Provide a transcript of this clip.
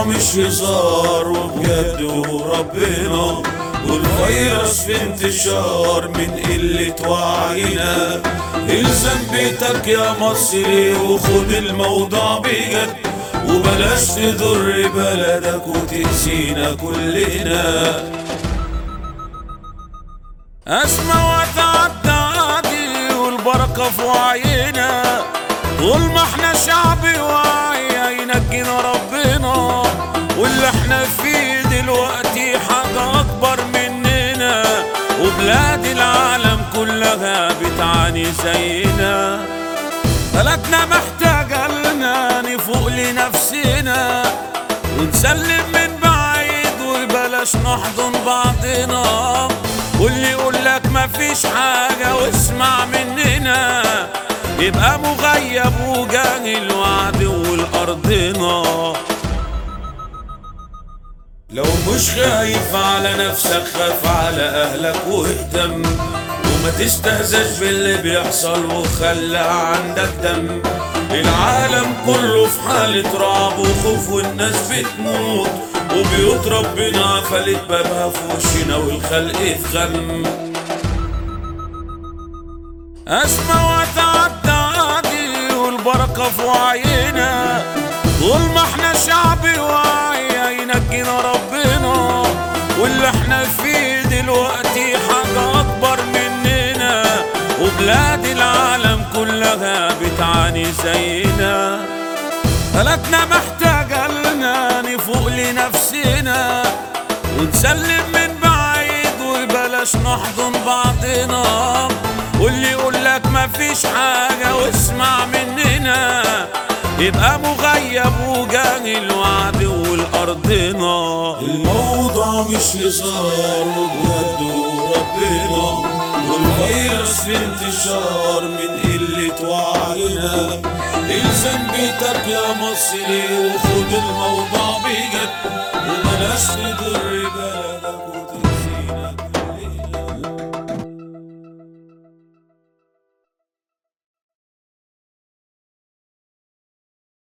الموضوع مش هزار وبجد وربنا والفيروس في انتشار من قلة وعينا الزم بيتك يا مصري وخد الموضوع بجد وبلاش تضر بلدك وتأذينا كلنا اسمع وتعدى عادي والبركة في وعينا طول ما احنا شعبي واعي هينجينا ربنا واللي احنا فيه دلوقتي حاجة أكبر مننا وبلاد العالم كلها بتعاني زينا بلدنا محتاجة لنا نفوق لنفسنا ونسلم من بعيد وبلاش نحضن بعضنا واللي يقولك مفيش حاجة واسمع مننا يبقى مغيب وجاهل وعدو لأرضنا لو مش خايف على نفسك خاف على اهلك واهتم وما تستهزش باللي بيحصل وخلى عندك دم العالم كله في حالة رعب وخوف والناس بتموت وبيوت ربنا قفلت بابها في وشنا والخلق في غم اسمع وتعدى عادي والبركة في وعينا طول ما احنا شعبي واعي هينجينا ربنا واللي احنا فيه دلوقتي حاجة أكبر مننا وبلاد العالم كلها بتعاني زينا بلدنا محتاجة لنا نفوق لنفسنا ونسلم من بعيد وبلاش نحضن بعضنا واللي يقولك مفيش حاجة واسمع مننا يبقى مغيب وجاهل وعدو لأرضنا الموضوع مش هزار وبجد وربنا والفيروس في انتشار من قلة وعينا الزم بيتك يا مصري وخد الموضوع